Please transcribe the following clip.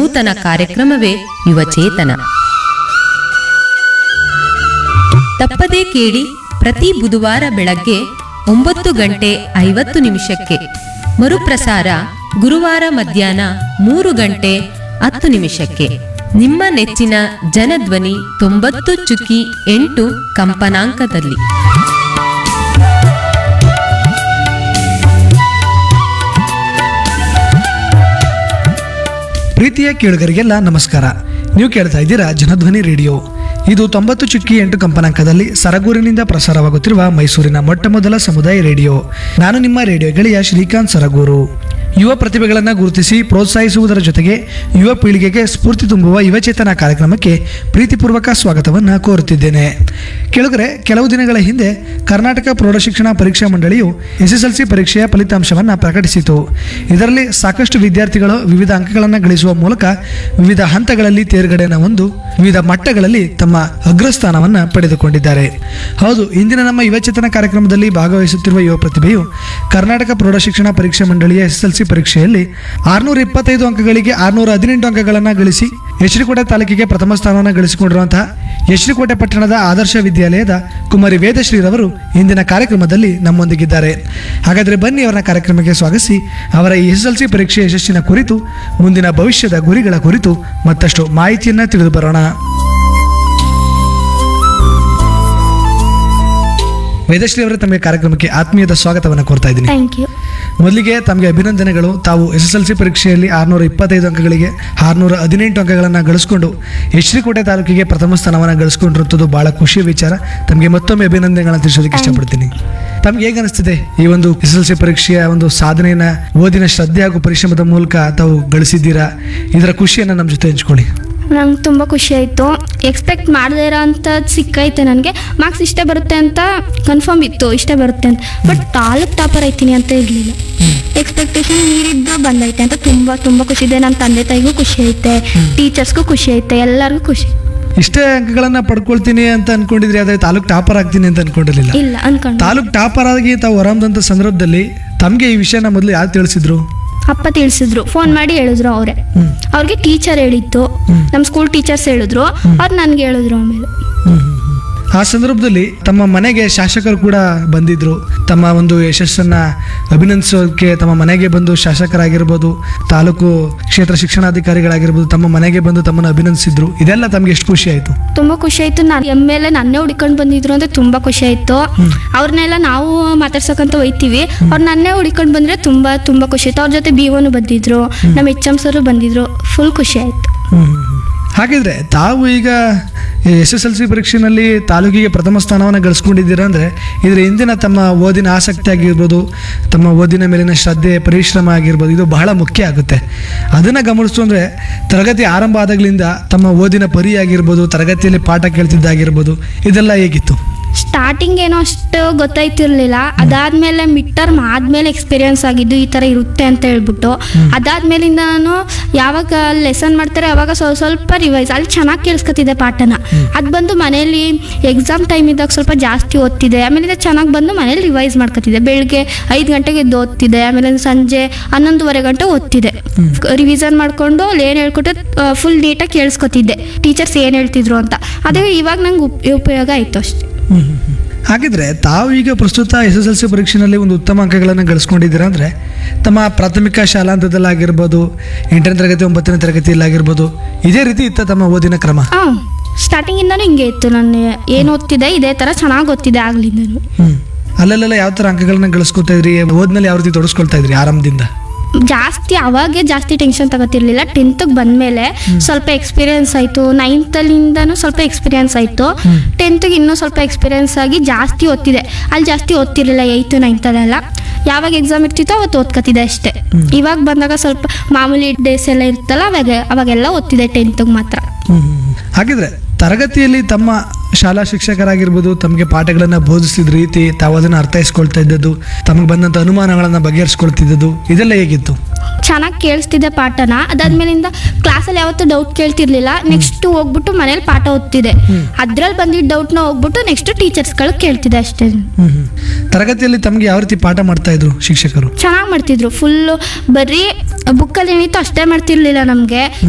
ನೂತನ ಕಾರ್ಯಕ್ರಮವೇ ಯುವಚೇತನ ತಪ್ಪದೇ ಕೇಳಿ ಪ್ರತಿ ಬುಧವಾರ ಬೆಳಗ್ಗೆ ಒಂಬತ್ತು ಗಂಟೆ ಐವತ್ತು ನಿಮಿಷಕ್ಕೆ ಮರುಪ್ರಸಾರ ಗುರುವಾರ ಮಧ್ಯಾಹ್ನ ಮೂರು ಗಂಟೆ ಹತ್ತು ನಿಮಿಷಕ್ಕೆ ನಿಮ್ಮ ನೆಚ್ಚಿನ ಜನಧ್ವನಿ ತೊಂಬತ್ತು ಚುಕ್ಕಿ ಎಂಟು ಕಂಪನಾಂಕದಲ್ಲಿ ಪ್ರೀತಿಯ ಕೇಳುಗರಿಗೆಲ್ಲ ನಮಸ್ಕಾರ ನೀವು ಕೇಳ್ತಾ ಇದ್ದೀರಾ ಜನಧ್ವನಿ ರೇಡಿಯೋ ಇದು ತೊಂಬತ್ತು ಚುಕ್ಕಿ ಎಂಟು ಕಂಪನಾಂಕದಲ್ಲಿ ಸರಗೂರಿನಿಂದ ಪ್ರಸಾರವಾಗುತ್ತಿರುವ ಮೈಸೂರಿನ ಮೊಟ್ಟ ಮೊದಲ ಸಮುದಾಯ ರೇಡಿಯೋ ನಾನು ನಿಮ್ಮ ರೇಡಿಯೋ ಗೆಳೆಯ ಶ್ರೀಕಾಂತ್ ಸರಗೂರು ಯುವ ಪ್ರತಿಭೆಗಳನ್ನು ಗುರುತಿಸಿ ಪ್ರೋತ್ಸಾಹಿಸುವುದರ ಜೊತೆಗೆ ಯುವ ಪೀಳಿಗೆಗೆ ಸ್ಫೂರ್ತಿ ತುಂಬುವ ಯುವಚೇತನ ಕಾರ್ಯಕ್ರಮಕ್ಕೆ ಪ್ರೀತಿಪೂರ್ವಕ ಸ್ವಾಗತವನ್ನು ಕೋರುತ್ತಿದ್ದೇನೆ ಕೆಳಗರೆ ಕೆಲವು ದಿನಗಳ ಹಿಂದೆ ಕರ್ನಾಟಕ ಪ್ರೌಢಶಿಕ್ಷಣ ಪರೀಕ್ಷಾ ಮಂಡಳಿಯು ಎಸ್ಎಸ್ಎಲ್ಸಿ ಪರೀಕ್ಷೆಯ ಫಲಿತಾಂಶವನ್ನು ಪ್ರಕಟಿಸಿತು ಇದರಲ್ಲಿ ಸಾಕಷ್ಟು ವಿದ್ಯಾರ್ಥಿಗಳು ವಿವಿಧ ಅಂಕಗಳನ್ನು ಗಳಿಸುವ ಮೂಲಕ ವಿವಿಧ ಹಂತಗಳಲ್ಲಿ ತೇರ್ಗಡೆಯನ್ನು ಹೊಂದು ವಿವಿಧ ಮಟ್ಟಗಳಲ್ಲಿ ತಮ್ಮ ಅಗ್ರಸ್ಥಾನವನ್ನು ಪಡೆದುಕೊಂಡಿದ್ದಾರೆ ಹೌದು ಇಂದಿನ ನಮ್ಮ ಯುವಚೇತನ ಕಾರ್ಯಕ್ರಮದಲ್ಲಿ ಭಾಗವಹಿಸುತ್ತಿರುವ ಯುವ ಪ್ರತಿಭೆಯು ಕರ್ನಾಟಕ ಪ್ರೌಢಶಿಕ್ಷಣ ಪರೀಕ್ಷಾ ಮಂಡಳಿಯ ಎಸ್ಎಸ್ಎಲ್ಸಿ ಪರೀಕ್ಷೆಯಲ್ಲಿ ಆರುನೂರ ಇಪ್ಪತ್ತೈದು ಅಂಕಗಳಿಗೆ ಆರುನೂರ ಹದಿನೆಂಟು ಅಂಕಗಳನ್ನು ಗಳಿಸಿ ಯಶ್ರಿಕೋಟೆ ತಾಲೂಕಿಗೆ ಪ್ರಥಮ ಸ್ಥಾನವನ್ನು ಗಳಿಸಿಕೊಂಡಿರುವಂತಹ ಯಶ್ರಿಕೋಟೆ ಪಟ್ಟಣದ ಆದರ್ಶ ವಿದ್ಯಾಲಯದ ಕುಮಾರಿ ವೇದಶ್ರೀರವರು ಇಂದಿನ ಕಾರ್ಯಕ್ರಮದಲ್ಲಿ ನಮ್ಮೊಂದಿಗಿದ್ದಾರೆ ಹಾಗಾದರೆ ಬನ್ನಿ ಅವರ ಕಾರ್ಯಕ್ರಮಕ್ಕೆ ಸ್ವಾಗತಿಸಿ ಅವರ ಈ ಎಸ್ ಎಲ್ ಸಿ ಪರೀಕ್ಷೆ ಯಶಸ್ಸಿನ ಕುರಿತು ಮುಂದಿನ ಭವಿಷ್ಯದ ಗುರಿಗಳ ಕುರಿತು ಮತ್ತಷ್ಟು ಮಾಹಿತಿಯನ್ನು ತಿಳಿದು ಬರೋಣ ವೇದಶ್ರೀ ಅವರೇ ತಮಗೆ ಕಾರ್ಯಕ್ರಮಕ್ಕೆ ಆತ್ಮೀಯದ ಸ್ವಾಗತವನ್ನು ಕೋರ್ತಾ ಇದ್ದೀನಿ ಥ್ಯಾಂಕ್ ಯು ಮೊದಲಿಗೆ ತಮಗೆ ಅಭಿನಂದನೆಗಳು ತಾವು ಎಸ್ ಎಸ್ ಎಲ್ ಸಿ ಪರೀಕ್ಷೆಯಲ್ಲಿ ಆರುನೂರ ಇಪ್ಪತ್ತೈದು ಅಂಕಗಳಿಗೆ ಆರುನೂರ ಹದಿನೆಂಟು ಅಂಕಗಳನ್ನು ಗಳಿಸ್ಕೊಂಡು ಯಶ್ರಿಕೋಟೆ ತಾಲೂಕಿಗೆ ಪ್ರಥಮ ಸ್ಥಾನವನ್ನು ಗಳಿಸ್ಕೊಂಡಿರುತ್ತದೆ ಬಹಳ ಖುಷಿಯ ವಿಚಾರ ತಮಗೆ ಮತ್ತೊಮ್ಮೆ ಅಭಿನಂದನೆಗಳನ್ನು ತಿಳಿಸೋದಕ್ಕೆ ಇಷ್ಟಪಡ್ತೀನಿ ತಮ್ಗೆ ಹೇಗೆ ಅನಿಸ್ತಿದೆ ಈ ಒಂದು ಎಸ್ ಎಲ್ ಸಿ ಪರೀಕ್ಷೆಯ ಒಂದು ಸಾಧನೆಯನ್ನ ಓದಿನ ಶ್ರದ್ಧೆ ಹಾಗೂ ಪರಿಶ್ರಮದ ಮೂಲಕ ತಾವು ಗಳಿಸಿದ್ದೀರಾ ಇದರ ಖುಷಿಯನ್ನು ನಮ್ಮ ಜೊತೆ ಹಂಚ್ಕೊಳ್ಳಿ ನಂಗೆ ತುಂಬ ಖುಷಿ ಆಯಿತು ಎಕ್ಸ್ಪೆಕ್ಟ್ ಮಾಡದೇ ಇರೋ ಅಂಥದ್ದು ಸಿಕ್ಕೈತೆ ನನಗೆ ಮಾರ್ಕ್ಸ್ ಇಷ್ಟೇ ಬರುತ್ತೆ ಅಂತ ಕನ್ಫರ್ಮ್ ಇತ್ತು ಇಷ್ಟೇ ಬರುತ್ತೆ ಅಂತ ಬಟ್ ತಾಲೂಕ್ ಟಾಪರ್ ಐತೀನಿ ಅಂತ ಇರಲಿಲ್ಲ ಎಕ್ಸ್ಪೆಕ್ಟೇಷನ್ ಮೀರಿದ್ದು ಬಂದೈತೆ ಅಂತ ತುಂಬ ತುಂಬ ಖುಷಿ ಇದೆ ನನ್ನ ತಂದೆ ತಾಯಿಗೂ ಖುಷಿ ಐತೆ ಟೀಚರ್ಸ್ಗೂ ಖುಷಿ ಐತೆ ಎಲ್ಲರಿಗೂ ಖುಷಿ ಇಷ್ಟೇ ಅಂಕಗಳನ್ನ ಪಡ್ಕೊಳ್ತೀನಿ ಅಂತ ಅನ್ಕೊಂಡಿದ್ರಿ ಆದರೆ ತಾಲೂಕ್ ಟಾಪರ್ ಆಗ್ತೀನಿ ಅಂತ ಅನ್ಕೊಂಡಿರಲಿಲ್ಲ ಇಲ್ಲ ಅನ್ಕೊಂಡು ತಾಲೂಕ್ ಟಾಪರ್ ಆಗಿ ತಾವು ಹೊರಹೊಮ್ಮದಂಥ ಸಂದರ್ಭದಲ್ಲಿ ತಮಗೆ ಈ ವಿಷಯನ ಮೊದಲು ಯಾರು ತಿಳಿಸಿದ್ರು ಅಪ್ಪ ತಿಳಿಸಿದ್ರು ಫೋನ್ ಮಾಡಿ ಹೇಳಿದ್ರು ಅವರೇ ಹ್ಮ್. ಅವ್ರಿಗೆ ಟೀಚರ್ ಹೇಳಿತ್ತು ನಮ್ಮ ಸ್ಕೂಲ್ ಟೀಚರ್ಸ್ ಹೇಳಿದ್ರು ಅವ್ರು ನನಗೆ ಹೇಳಿದ್ರು ಆಮೇಲೆ ಹ್ಮ್, ಹ್ಮ್, ಹ್ಮ್. ಆ ಸಂದರ್ಭದಲ್ಲಿ ತಮ್ಮ ಮನೆಗೆ ಶಾಸಕರು ಕೂಡ ಬಂದಿದ್ರು ತಮ್ಮ ಒಂದು ಯಶಸ್ಸನ್ನ ಅಭಿನಂದಿಸೋಕೆ ತಮ್ಮ ಮನೆಗೆ ಬಂದು ಶಾಸಕರಾಗಿರ್ಬೋದು ತಾಲೂಕು ಕ್ಷೇತ್ರ ಶಿಕ್ಷಣಾಧಿಕಾರಿಗಳಾಗಿರ್ಬೋದು ತಮ್ಮ ಮನೆಗೆ ಬಂದು ತಮ್ಮನ್ನು ಅಭಿನಂದಿಸಿದ್ರು ಇದೆಲ್ಲ ತಮ್ಗೆ ಎಷ್ಟು ಖುಷಿ ಆಯ್ತು ತುಂಬ ಖುಷಿ ಆಯ್ತು ನಾನು ಎಮ್ ಎಲ್ ಎ ನನ್ನೇ ಹುಡ್ಕೊಂಡು ಬಂದಿದ್ರು ಅಂದ್ರೆ ತುಂಬ ಖುಷಿ ಆಯ್ತು ಅವ್ರನ್ನೆಲ್ಲ ನಾವು ಮಾತಾಡ್ಸಕ್ಕಂತ ಹೋಯ್ತೀವಿ ಅವ್ರು ನನ್ನೇ ಹುಡ್ಕೊಂಡು ಬಂದ್ರೆ ತುಂಬ ತುಂಬ ಖುಷಿ ಆಯ್ತು ಅವ್ರ ಜೊತೆ ಬಿ ಒನು ಬಂದಿದ್ರು ನಮ್ಮ ಎಚ್ ಎಮ್ ಸರು ಬಂದಿದ್ರು ಫುಲ್ ಖುಷಿ ಆಯ್ತು ಹ್ಮ್, ಹ್ಮ್, ಹ್ಮ್. ಹಾಗಿದ್ರೆ ತಾವು ಈಗ ಎಸ್ ಎಸ್ ಎಲ್ ಸಿ ಪರೀಕ್ಷೆನಲ್ಲಿ ತಾಲೂಕಿಗೆ ಪ್ರಥಮ ಸ್ಥಾನವನ್ನು ಗಳಿಸ್ಕೊಂಡಿದ್ದೀರಾ ಅಂದರೆ ಇದರ ಹಿಂದಿನ ತಮ್ಮ ಓದಿನ ಆಸಕ್ತಿ ಆಗಿರ್ಬೋದು ತಮ್ಮ ಓದಿನ ಮೇಲಿನ ಶ್ರದ್ಧೆ ಪರಿಶ್ರಮ ಆಗಿರ್ಬೋದು ಇದು ಬಹಳ ಮುಖ್ಯ ಆಗುತ್ತೆ ಅದನ್ನು ಗಮನಿಸ್ತು ಅಂದರೆ ತರಗತಿ ಆರಂಭ ಆದಾಗಲಿಂದ ತಮ್ಮ ಓದಿನ ಪರಿ ಆಗಿರ್ಬೋದು ತರಗತಿಯಲ್ಲಿ ಪಾಠ ಕೇಳ್ತಿದ್ದಾಗಿರ್ಬೋದು ಇದೆಲ್ಲ ಹೇಗಿತ್ತು ಸ್ಟಾರ್ಟಿಂಗ್ ಏನೋ ಅಷ್ಟು ಗೊತ್ತಾಯ್ತಿರ್ಲಿಲ್ಲ ಅದಾದ್ಮೇಲೆ ಮಿಡ್ ಟರ್ಮ್ ಆದ್ಮೇಲೆ ಎಕ್ಸ್ಪೀರಿಯನ್ಸ್ ಆಗಿದ್ದು ಈ ಥರ ಇರುತ್ತೆ ಅಂತ ಹೇಳ್ಬಿಟ್ಟು ಅದಾದ್ಮೇಲಿಂದ ನಾನು ಯಾವಾಗ ಲೆಸನ್ ಮಾಡ್ತಾರೆ ಅವಾಗ ಸ್ವಲ್ಪ ಸ್ವಲ್ಪ ರಿವೈಸ್ ಅಲ್ಲಿ ಚೆನ್ನಾಗಿ ಕೇಳಿಸ್ಕೊತಿದ್ದೆ ಪಾಠನ ಅದು ಬಂದು ಮನೇಲಿ ಎಕ್ಸಾಮ್ ಟೈಮ್ ಇದ್ದಾಗ ಸ್ವಲ್ಪ ಜಾಸ್ತಿ ಓದ್ತಿದೆ ಆಮೇಲಿಂದ ಚೆನ್ನಾಗಿ ಬಂದು ಮನೇಲಿ ರಿವೈಸ್ ಮಾಡ್ಕೊತಿದ್ದೆ ಬೆಳಿಗ್ಗೆ ಐದು ಗಂಟೆಗೆ ಎದ್ದು ಓದ್ತಿದ್ದೆ ಆಮೇಲೆ ಸಂಜೆ ಹನ್ನೊಂದುವರೆ ಗಂಟೆ ಓದ್ತಿದ್ದೆ ರಿವಿಸನ್ ಮಾಡ್ಕೊಂಡು ಅಲ್ಲಿ ಏನು ಹೇಳ್ಕೊಟ್ಟು ಫುಲ್ ನೀಟಾಗಿ ಕೇಳಿಸ್ಕೊತಿದ್ದೆ ಟೀಚರ್ಸ್ ಏನು ಹೇಳ್ತಿದ್ರು ಅಂತ ಅದೇ ಇವಾಗ ನಂಗೆ ಉಪ್ ಉಪಯೋಗ ಆಯಿತು ಅಷ್ಟೇ ಹ್ಮ್, ಹ್ಮ್, ಹ್ಮ್. ಹಾಗಿದ್ರೆ ತಾವು ಈಗ ಪ್ರಸ್ತುತ ಎಸ್ ಎಸ್ ಎಲ್ ಸಿ ಪರೀಕ್ಷೆನಲ್ಲಿ ಒಂದು ಉತ್ತಮ ಅಂಕಗಳನ್ನು ಗಳಿಸ್ಕೊಂಡಿದ್ದೀರಾ ಅಂದರೆ ತಮ್ಮ ಪ್ರಾಥಮಿಕ ಶಾಲಾಂತದಲ್ಲಾಗಿರ್ಬೋದು ಎಂಟನೇ ತರಗತಿ ಒಂಬತ್ತನೇ ತರಗತಿಯಲ್ಲಾಗಿರ್ಬೋದು ಇದೇ ರೀತಿ ಇತ್ತ ತಮ್ಮ ಓದಿನ ಕ್ರಮ ಹಾಂ ಸ್ಟಾರ್ಟಿಂಗಿಂದನೂ ಹಿಂಗೆ ಇತ್ತು ನಾನು ಏನು ಓದ್ತಿದ್ದೆ ಇದೇ ಥರ ಚೆನ್ನಾಗಿ ಓದ್ತಿದ್ದೆ ಆಗ್ಲಿಂದನು ಹ್ಮ್ ಅಲ್ಲಲ್ಲೆಲ್ಲ ಯಾವ ಥರ ಅಂಕಗಳನ್ನ ಗಳಿಸ್ಕೊತಾ ಇದ್ರಿ ಓದ್ನಲ್ಲಿ ಯಾವ ರೀತಿ ತೊಡಸ್ಕೊಳ್ತಾ ಇದ್ರಿ ಆರಂಭದಿಂದ ಜಾಸ್ತಿ ಅವಾಗೆ ಜಾಸ್ತಿ ಟೆನ್ಷನ್ ತಗೋತಿರ್ಲಿಲ್ಲ ಟೆಂತ್ಗೆ ಬಂದಮೇಲೆ ಸ್ವಲ್ಪ ಎಕ್ಸ್ಪೀರಿಯನ್ಸ್ ಆಯಿತು ನೈನ್ತಲ್ಲಿಂದನೂ ಸ್ವಲ್ಪ ಎಕ್ಸ್ಪೀರಿಯನ್ಸ್ ಆಯಿತು ಟೆಂತ್ಗೆ ಇನ್ನೂ ಸ್ವಲ್ಪ ಎಕ್ಸ್ಪೀರಿಯನ್ಸ್ ಆಗಿ ಜಾಸ್ತಿ ಓದ್ತಿದ್ದೆ ಅಲ್ಲಿ ಜಾಸ್ತಿ ಓದ್ತಿರ್ಲಿಲ್ಲ ಏಯ್ತು ನೈನ್ತಲ್ಲೆಲ್ಲ ಯಾವಾಗ ಎಕ್ಸಾಮ್ ಇರ್ತಿತ್ತೋ ಅವತ್ತು ಓದ್ಕೊತಿದ್ದೆ ಅಷ್ಟೇ ಇವಾಗ ಬಂದಾಗ ಸ್ವಲ್ಪ ಮಾಮೂಲಿ ಡೇಸ್ ಎಲ್ಲ ಇರ್ತಲ್ಲ ಅವಾಗ ಅವಾಗೆಲ್ಲ ಓದ್ತಿದ್ದೆ ಟೆಂತ್ಗೆ ಮಾತ್ರ ಹ್ಮ್, ಹ್ಮ್, ಹ್ಮ್. ಹಾಗಿದ್ರೆ ತರಗತಿಯಲ್ಲಿ ತಮ್ಮ ಶಾಲಾ ಶಿಕ್ಷಕರಾಗಿರ್ಬೋದು ತಮಗೆ ಪಾಠಗಳನ್ನು ಬೋಧಿಸಿದ ರೀತಿ ತಾವು ಅದನ್ನು ಅರ್ಥೈಸ್ಕೊಳ್ತಾ ಇದ್ದದ್ದು ತಮಗೆ ಬಂದಂಥ ಅನುಮಾನಗಳನ್ನು ಬಗೆಹರಿಸ್ಕೊಳ್ತಿದ್ದದ್ದು ಇದೆಲ್ಲ ಹೇಗಿತ್ತು ಚೆನ್ನಾಗಿ ಕೇಳಿಸ್ತಿದ್ದೆ ಪಾಠನ ಅದಾದ್ಮೇಲಿಂದ ಕ್ಲಾಸಲ್ಲಿ ಯಾವತ್ತೂ ಡೌಟ್ ಕೇಳ್ತಿರ್ಲಿಲ್ಲ ನೆಕ್ಸ್ಟ್ ಹೋಗ್ಬಿಟ್ಟು ಮನೇಲಿ ಪಾಠ ಓದ್ತಿದ್ದೆ ಅದ್ರಲ್ಲಿ ಬಂದಿದ್ದ ಡೌಟ್ನ ಹೋಗ್ಬಿಟ್ಟು ನೆಕ್ಸ್ಟ್ ಟೀಚರ್ಸ್ಗಳು ಕೇಳ್ತಿದ್ದೆ ಅಷ್ಟೇ ಹ್ಮ್ ಹ್ಮ್. ತರಗತಿಯಲ್ಲಿ ತಮಗೆ ಯಾವ ರೀತಿ ಪಾಠ ಮಾಡ್ತಾ ಇದ್ರು ಶಿಕ್ಷಕರು ಚೆನ್ನಾಗಿ ಮಾಡ್ತಿದ್ರು ಫುಲ್ಲು ಬರೀ ಬುಕ್ಕಲ್ಲಿ ಏನಿತ್ತು ಅಷ್ಟೇ ಮಾಡ್ತಿರ್ಲಿಲ್ಲ ನಮಗೆ